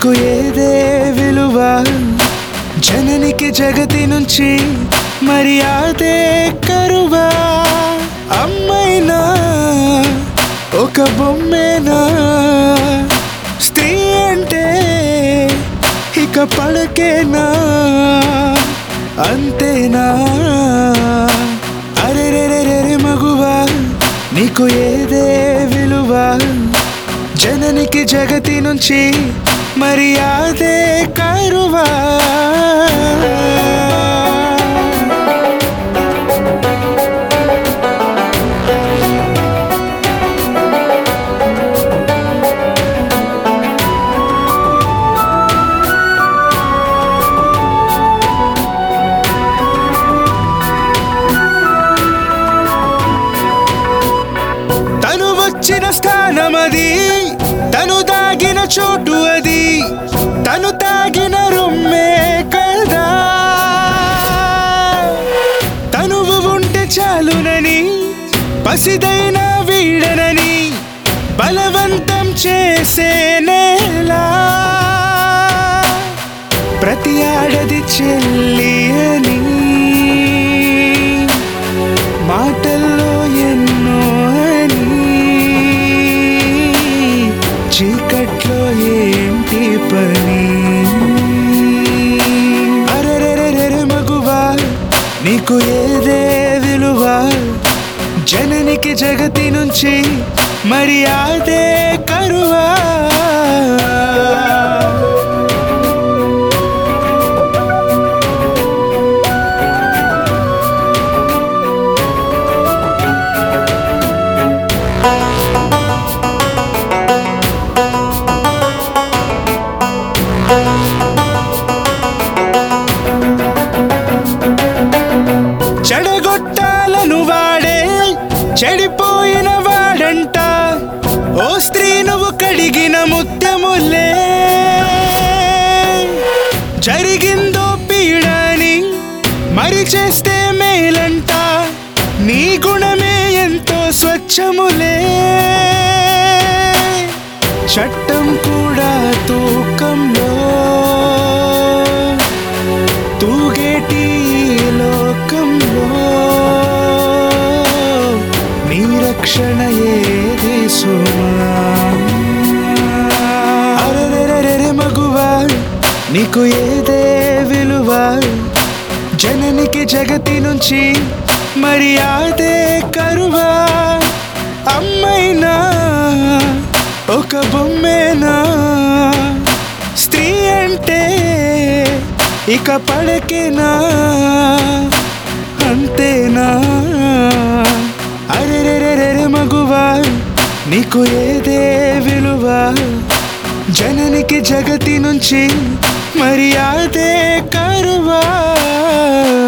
నీకు ఏదే విలువ జననికి జగతి నుంచి మరి అదే కరువా అమ్మైనా ఒక బొమ్మేనా స్త్రీ అంటే ఇక పడకేనా అంతేనా అరెరెరెరె మగువా నీకు ఏదే విలువ జననికి జగతి నుంచి మరి అదే కరువా తను వచ్చిన స్థానమది తను దాగిన చోటు అది తను తాగిన రొమ్మే కదా తనువు ఉంటే చాలునని పసిదైన వీడనని బలవంతం చేసే నేలా ప్రతి ఆడది చెల్లి అని మాటల్లో ఎన్నో అని చీకట్లో ఏంటి పని అరెరెరెరె మగువా నీకు ఏదే విలువ జననికి జగతి నుంచి మరి అదే కరువా చెడగొట్టాలను వాడే చెడిపోయిన వాడంట ఓ స్త్రీ నువ్వు కడిగిన ముత్యములే జరిగిందో పీడని మరి చేస్తే మేలంట నీ గుణమే ఎంతో స్వచ్ఛములే చట్టం కూడా తూకంలో తూగేటి ఈ లోకంలో నీ రక్షణ ఏది సుమా అరెరెరెరె మగువా నీకు ఏదే విలువ జననికి జగతి నుంచి మరి అదే కరువా అమ్మైనా ఒక బొమ్మేనా స్త్రీ అంటే ఇక పడకేనా అంతేనా అరెరెరెరె మగువా నీకు ఏదే విలువ జననికి జగతి నుంచి మరి అదే కరువా